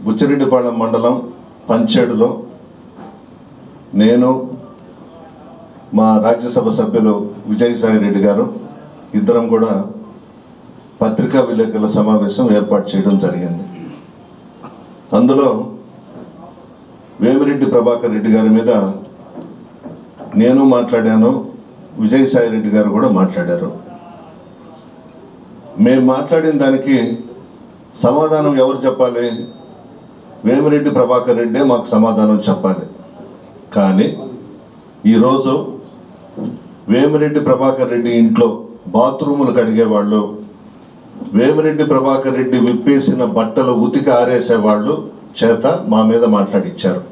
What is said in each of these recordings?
బుచ్చిరెడ్డిపాళెం మండలం పంచేడులో నేను మా రాజ్యసభ సభ్యులు విజయసాయి రెడ్డి గారు ఇద్దరం కూడా పత్రికా విలేకరుల సమావేశం ఏర్పాటు చేయడం జరిగింది అందులో వేమిరెడ్డి ప్రభాకర్ రెడ్డి గారి మీద నేను మాట్లాడాను విజయసాయి రెడ్డి గారు కూడా మాట్లాడారు మేము మాట్లాడిన దానికి సమాధానం ఎవరు చెప్పాలి వేమిరెడ్డి ప్రభాకర్ రెడ్డే మాకు సమాధానం చెప్పాలి కానీ ఈరోజు వేమిరెడ్డి ప్రభాకర్ రెడ్డి ఇంట్లో బాత్రూములు కడిగేవాళ్ళు వేమిరెడ్డి ప్రభాకర్ రెడ్డి విప్పేసిన బట్టలు ఉతికి ఆరేసేవాళ్ళు చేత మా మీద మాట్లాడిచ్చారు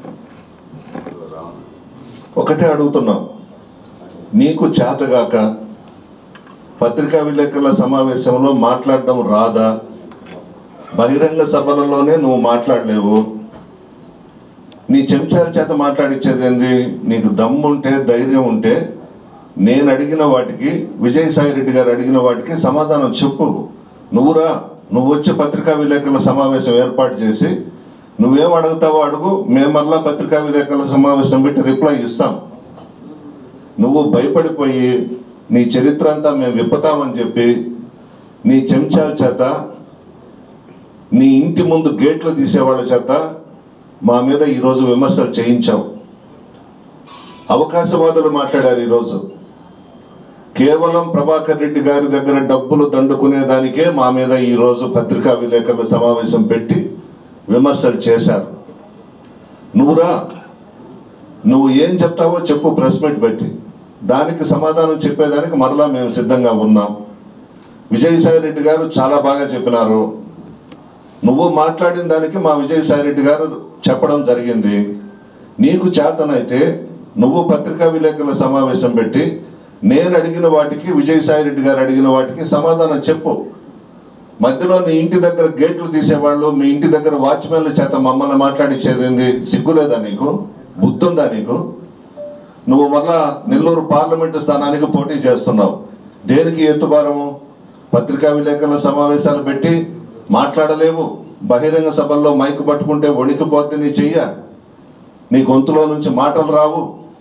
ఒకటే అడుగుతున్నాం నీకు చేతగాక పత్రికా విలేకరుల సమావేశంలో మాట్లాడడం రాదా బహిరంగ సభలలోనే నువ్వు మాట్లాడలేవు నీ చెంచాల చేత మాట్లాడించేది ఏంది నీకు దమ్ముంటే ధైర్యం ఉంటే నేను అడిగిన వాటికి విజయసాయి రెడ్డి గారు అడిగిన వాటికి సమాధానం చెప్పు నువ్వురా నువ్వు వచ్చి పత్రికా విలేకరుల సమావేశం ఏర్పాటు చేసి నువ్వేం అడుగుతావో అడుగు మేము మళ్ళా పత్రికా విలేకరుల సమావేశం పెట్టి రిప్లై ఇస్తాం నువ్వు భయపడిపోయి నీ చరిత్ర అంతా మేము విప్పుతామని చెప్పి నీ చెంచాల చేత నీ ఇంటి ముందు గేట్లు తీసేవాళ్ళ చేత మా మీద ఈరోజు విమర్శలు చేయించావు అవకాశవాదులు మాట్లాడారు ఈరోజు కేవలం ప్రభాకర్ రెడ్డి గారి దగ్గర డబ్బులు దండుకునే దానికే మా మీద ఈరోజు పత్రికా విలేకరుల సమావేశం పెట్టి విమర్శలు చేశారు నువ్వురా నువ్వు ఏం చెప్తావో చెప్పు ప్రెస్ మీట్ పెట్టి దానికి సమాధానం చెప్పేదానికి మరలా మేము సిద్ధంగా ఉన్నాం విజయసాయి రెడ్డి గారు చాలా బాగా చెప్పినారు నువ్వు మాట్లాడిన దానికి మా విజయసాయి రెడ్డి గారు చెప్పడం జరిగింది నీకు చేతనైతే నువ్వు పత్రికా విలేకరుల సమావేశం పెట్టి నేను అడిగిన వాటికి విజయసాయి రెడ్డి గారు అడిగిన వాటికి సమాధానం చెప్పు మధ్యలో నీ ఇంటి దగ్గర గేట్లు తీసేవాళ్ళు మీ ఇంటి దగ్గర వాచ్మెన్ల చేత మమ్మల్ని మాట్లాడించేది ఏంది సిగ్గులేదా నీకు బుద్ధుందా నీకు నువ్వు మళ్ళా నెల్లూరు పార్లమెంటు స్థానానికి పోటీ చేస్తున్నావు దేనికి ఎత్తుబారము పత్రికా విలేకరుల సమావేశాలు పెట్టి మాట్లాడలేవు బహిరంగ సభల్లో మైక్ పట్టుకుంటే వణికిపోద్ది నీ చెయ్య నీ గొంతులో నుంచి మాటలు రావు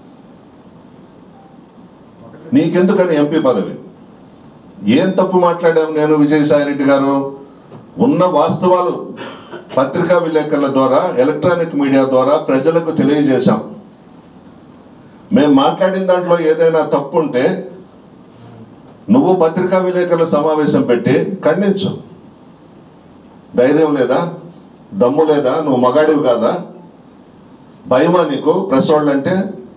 నీకెందుకని ఎంపీ పదవి ఏం తప్పు మాట్లాడాం నేను విజయసాయి రెడ్డి గారు ఉన్న వాస్తవాలు పత్రికా విలేకరుల ద్వారా ఎలక్ట్రానిక్ మీడియా ద్వారా ప్రజలకు తెలియజేశాం మేము మాట్లాడిన దాంట్లో ఏదైనా తప్పు ఉంటే నువ్వు పత్రికా విలేకరుల సమావేశం పెట్టి ఖండించు ధైర్యం లేదా దమ్ము లేదా నువ్వు మగాడివి కాదా భయమా నీకు ప్రెస్ వాళ్ళంటే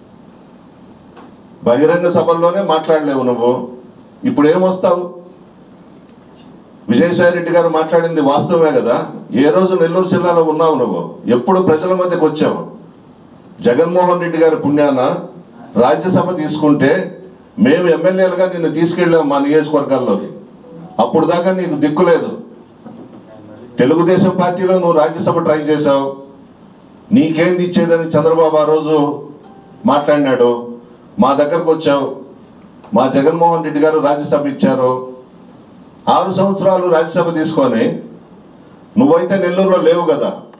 బహిరంగ సభల్లోనే మాట్లాడలేవు నువ్వు ఇప్పుడు ఏమొస్తావు విజయసాయి రెడ్డి గారు మాట్లాడింది వాస్తవమే కదా ఏ రోజు నెల్లూరు జిల్లాలో ఉన్నావు నువ్వు ఎప్పుడు ప్రజల మధ్యకు వచ్చావు జగన్మోహన్ రెడ్డి గారి పుణ్యాన రాజ్యసభ తీసుకుంటే మేము ఎమ్మెల్యేలుగా నిన్ను తీసుకెళ్ళాం మా నియోజకవర్గాల్లోకి అప్పుడు దాకా నీకు దిక్కు లేదు తెలుగుదేశం పార్టీలో నువ్వు రాజ్యసభ ట్రై చేశావు నీకేంది ఇచ్చేదని చంద్రబాబు ఆ రోజు మాట్లాడినాడు మా దగ్గరకు వచ్చావు మా జగన్మోహన్ రెడ్డి గారు రాజ్యసభ ఇచ్చారు ఆరు సంవత్సరాలు రాజ్యసభ తీసుకొని నువ్వైతే నెల్లూరులో లేవు కదా